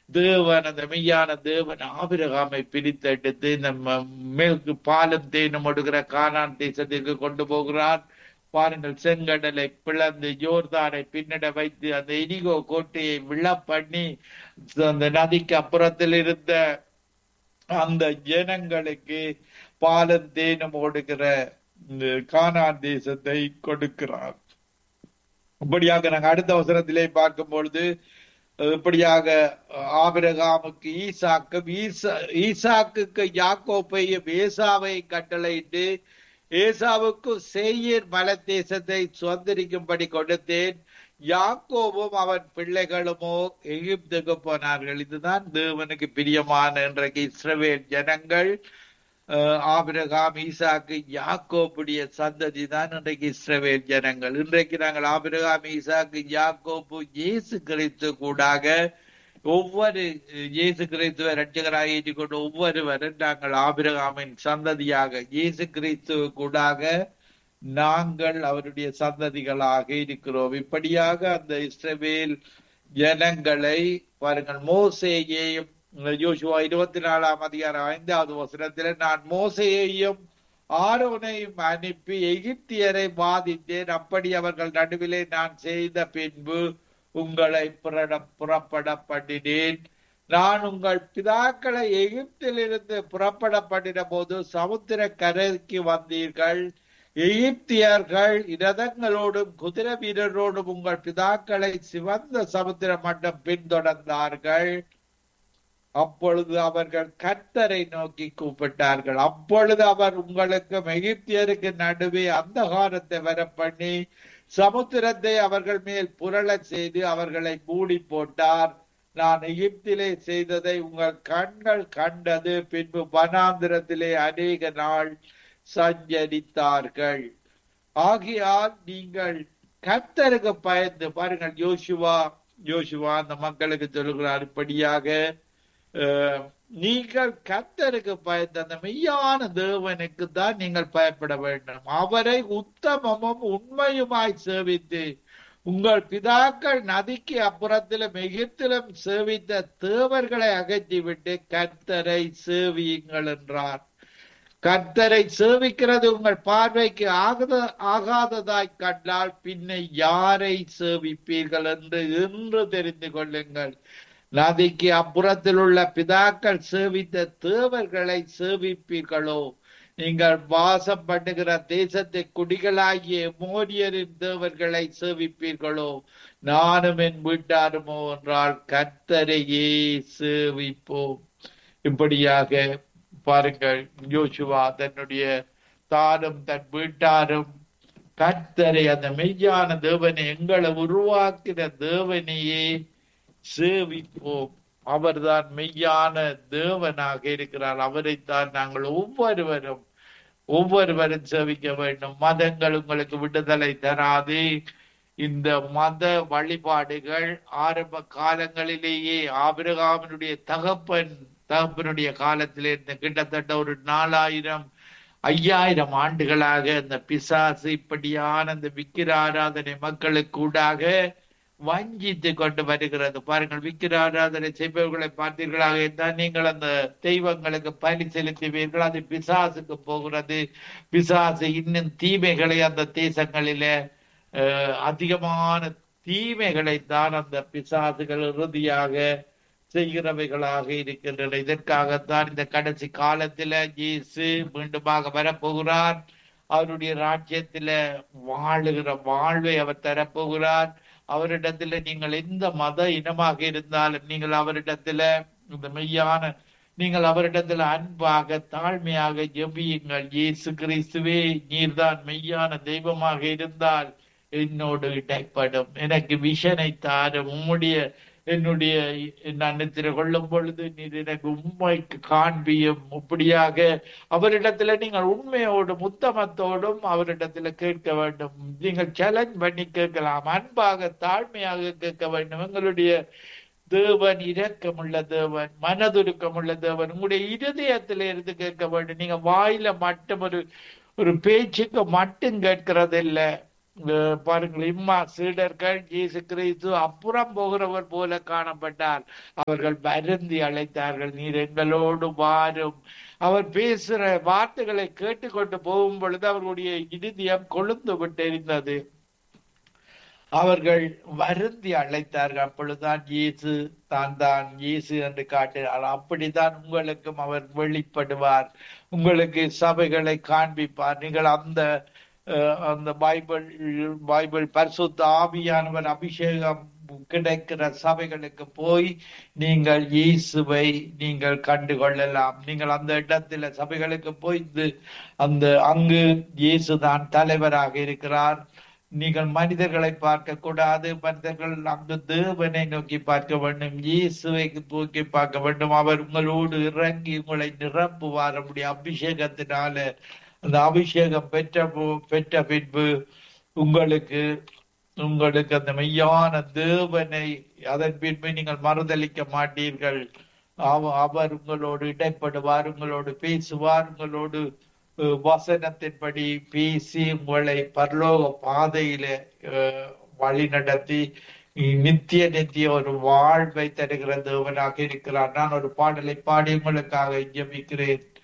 தேவன் அந்த மெய்யான தேவன் ஆபிரகாமை பிரித்தெடுத்து இந்த ம- மேற்கு பாலும் தேனும் ஒடுகிற கானான் தேசத்திற்கு கொண்டு போகிறார் பாருங்கள் செங்கடலை பிளந்து யோர்தானை பின்னட வைத்து அந்த எரிகோ கோட்டையை விழ பண்ணி அந்த நதிக்கு அப்புறத்தில் இருந்த அந்த ஜனங்களுக்கு பாலும் தேனும் ஓடுகிற இந்த கானான் தேசத்தை கொடுக்கிறார் இப்படியாக நாங்கள் அடுத்த அவசரத்திலே பார்க்கும் பொழுது இப்படியாக ஆபிரகாமுக்கு ஈசாக்கு ஈசா ஈசாக்குக்கு யாக்கோப்பையும் ஏசாவை கட்டளையிட்டு ஏசாவுக்கு சேயீர் மலை தேசத்தை சுதந்திரிக்கும்படி கொடுத்தேன் யாக்கோவும் அவன் பிள்ளைகளுமோ எகிப்துக்கு போனார்கள் இதுதான் தேவனுக்கு பிரியமான இன்றைக்கு இஸ்ரவேல் ஜனங்கள் அஹ், ஆபிரகாம் ஈசாக்கு யாக்கோப்புடைய சந்ததி தான் இன்றைக்கு இஸ்ரவேல் ஜனங்கள் இன்றைக்கு நாங்கள் ஆபிரகாம் ஈசாக்கு யாக்கோப்பு இயேசு கிறிஸ்து கூடாக ஒவ்வொரு அஹ், இயேசு கிறிஸ்துவ ரட்சகராக ஏற்றுக்கொண்ட ஒவ்வொருவரும் நாங்கள் ஆபிரகாமின் சந்ததியாக இயேசு கிறிஸ்துவ கூடாக நாங்கள் அவருடைய சந்ததிகளாக இருக்கிறோம் இப்படியாக அந்த இஸ்ரவேல் ஜனங்களை பாருங்கள் மோசேயையும் யோசுவா இருபத்தி நாலாம் அதிகாரம் ஐந்தாவது வசனத்தில் நான் மோசேயையும் ஆரோனையும் அனுப்பி எகிப்தியரை பாதித்தேன் அப்படி அவர்கள் நடுவிலே நான் செய்த பின்பு உங்களை புறட புறப்பட பண்ணினேன் நான் உங்கள் பிதாக்களை எகிப்திலிருந்து புறப்பட பண்ணின போது சமுத்திர கரைக்கு வந்தீர்கள் எகிப்தியர்கள் இரதங்களோடும் குதிரை வீரரோடும் உங்கள் பிதாக்களை சிவந்த சமுத்திர மட்டம் பின்தொடர்ந்தார்கள் அப்பொழுது அவர்கள் கர்த்தரை நோக்கி கூப்பிட்டார்கள் அப்பொழுது அவர் உங்களுக்கு எகிப்தியருக்கு நடுவே அந்தகாரத்தை வர பண்ணி சமுத்திரத்தை அவர்கள் மேல் புரளச் செய்து அவர்களை மூடி போட்டார் நான் எகிப்திலே செய்ததை உங்கள் கண்கள் கண்டது பின்பு வனாந்திரத்திலே அநேக நாள் சஞ்சரித்தார்கள் ஆகையால் நீங்கள் கர்த்தருக்கு பயந்து பாருங்கள் யோசுவா யோசுவா அந்த மக்களுக்கு சொல்லுகிறார் இப்படியாக அஹ், நீங்கள் கர்த்தருக்கு பயந்து அந்த மெய்யான தேவனுக்கு தான் நீங்கள் பயப்பட வேண்டும் அவரை உத்தமமும் உண்மையுமாய் சேவித்து உங்கள் பிதாக்கள் நதிக்கு அப்புறத்திலும் எகிப்திலும் சேவித்த தேவர்களை அகற்றிவிட்டு கர்த்தரை சேவியுங்கள் என்றார் கர்த்தரை சேவிக்கிறது உங்கள் பார்வைக்கு ஆகாத ஆகாததாய் கண்டால் பின்ன யாரை சேவிப்பீர்கள் என்று இன்று தெரிந்து கொள்ளுங்கள் நதிக்கு அப்புறத்தில் உள்ள பிதாக்கள் சேவித்த தேவர்களை சேவிப்பீர்களோ நீங்கள் வாசம் பண்ணுகிற தேசத்தை குடிகளாகிய மோரியரின் தேவர்களை சேவிப்பீர்களோ நானும் என் வீட்டாருமோ என்றால் கர்த்தரையே சேவிப்போம் இப்படியாக பாருங்கள் யோசுவா தன்னுடைய தானும் தன் வீட்டாரும் கர்த்தரை அந்த மெய்யான தேவனை எங்களை உருவாக்கின தேவனையே சேவிப்போம் அவர்தான் மெய்யான தேவனாக இருக்கிறார் அவரைத்தான் நாங்கள் ஒவ்வொருவரும் ஒவ்வொருவரும் சேவிக்க வேண்டும் மதங்கள் உங்களுக்கு விடுதலை தராது இந்த மத வழிபாடுகள் ஆரம்ப காலங்களிலேயே ஆபிரகாமனுடைய தகப்பன் தகப்பனுடைய காலத்திலே இந்த கிட்டத்தட்ட ஒரு நாலாயிரம் ஐயாயிரம் ஆண்டுகளாக இந்த பிசாசு இப்படியான இந்த விக்கிர ஆராதனை மக்களுக்கு கூடாக வஞ்சித்து கொண்டு வருகிறது பாருங்கள் விக்கிர ஆராதனை செய்பவர்களை பார்த்தீர்களாக இருந்தால் நீங்கள் அந்த தெய்வங்களுக்கு பலி செலுத்துவீர்கள் அது பிசாசுக்கு போகிறது பிசாசு இன்னும் தீமைகளை அந்த தேசங்களிலே அஹ், அதிகமான தீமைகளை தான் அந்த பிசாசுகள் இறுதியாக செய்கிறவைகளாக இருக்கின்றன இதற்காகத்தான் இந்த கடைசி காலத்தில இயேசு மீண்டுமாக வரப்போகிறார் அவருடைய ராஜ்யத்தில வாழுகிற வாழ்வை அவர் தரப்போகிறார் அவரிடத்துல நீங்கள் எந்த மத இனமாக இருந்தாலும் நீங்கள் அவரிடத்துல இந்த மெய்யான நீங்கள் அவரிடத்துல அன்பாக தாழ்மையாக ஜெபியுங்கள் இயேசு கிறிஸ்துவே நீர்தான் மெய்யான தெய்வமாக இருந்தால் என்னோடு இடைப்படும் எனக்கு விஷனை தாரும் உம்முடைய என்னுடைய நான் நித்திர கொள்ளும் பொழுது நீர் எனக்கு உண்மைக்கு காண்பியும் இப்படியாக அவரிடத்துல நீங்கள் உண்மையோடும் உத்தமத்தோடும் அவரிடத்துல கேட்க வேண்டும் நீங்கள் சேலஞ்ச் பண்ணி கேட்கலாம் அன்பாக தாழ்மையாக கேட்க வேண்டும் எங்களுடைய தேவன் இரக்கமுள்ள தேவன் மனதுருக்கமுள்ள தேவன் உங்களுடைய இருதயத்தில இருந்து கேட்க வேண்டும் நீங்க வாயில மட்டும் ஒரு ஒரு பேச்சுக்கு மட்டும் கேட்கறது இல்ல அஹ், பாருங்கள் இம்மா சீடர்கள் இயேசு கிறிஸ்து அப்புறம் போகிறவர் போல காணப்பட்டார் அவர்கள் வருந்தி அழைத்தார்கள் நீர் எங்களோடு வாரும் அவர் பேசுற வார்த்தைகளை கேட்டுக்கொண்டு போகும் பொழுது அவர்களுடைய இருதயம் கொழுந்து விட்டிருந்தது அவர்கள் வருந்தி அழைத்தார்கள் அப்பொழுதுதான் இயேசு தான் தான் இயேசு என்று காட்டினார் அப்படித்தான் உங்களுக்கும் அவர் வெளிப்படுவார் உங்களுக்கு சபைகளை காண்பிப்பார் நீங்கள் அந்த அஹ், அந்த பைபிள் பைபிள் பரிசுத்த ஆவியானவர் அபிஷேகம் கிடைக்கிற சபைகளுக்கு போய் நீங்கள் இயேசுவை நீங்கள் கண்டு கொள்ளலாம் நீங்கள் அந்த இடத்துல சபைகளுக்கு போய் இது அந்த அங்கு இயேசு தான் தலைவராக இருக்கிறார் நீங்கள் மனிதர்களை பார்க்க கூடாது மனிதர்கள் அங்கு தேவனை நோக்கி பார்க்க வேண்டும் இயேசுவை நோக்கி பார்க்க வேண்டும் அவர் உங்களோடு இறங்கி உங்களை நிரப்புவார் நம்முடைய அபிஷேகத்தினால அந்த அபிஷேகம் பெற்ற போ- பெற்ற பின்பு உங்களுக்கு உங்களுக்கு அந்த மெய்யான தேவனை அதன் பின்பு நீங்கள் மறுதலிக்க மாட்டீர்கள் அவ- அவர் உங்களோடு இடைப்படுவார் உங்களோடு பேசுவார் உங்களோடு அஹ், வசனத்தின்படி பேசி உங்களை பரலோக பாதையில அஹ், வழி நடத்தி நித்திய நித்திய ஒரு வாழ்வை தருகிற தேவனாக இருக்கிறார் நான் ஒரு பாடலை பாடி உங்களுக்காக ஜெபிக்கிறேன்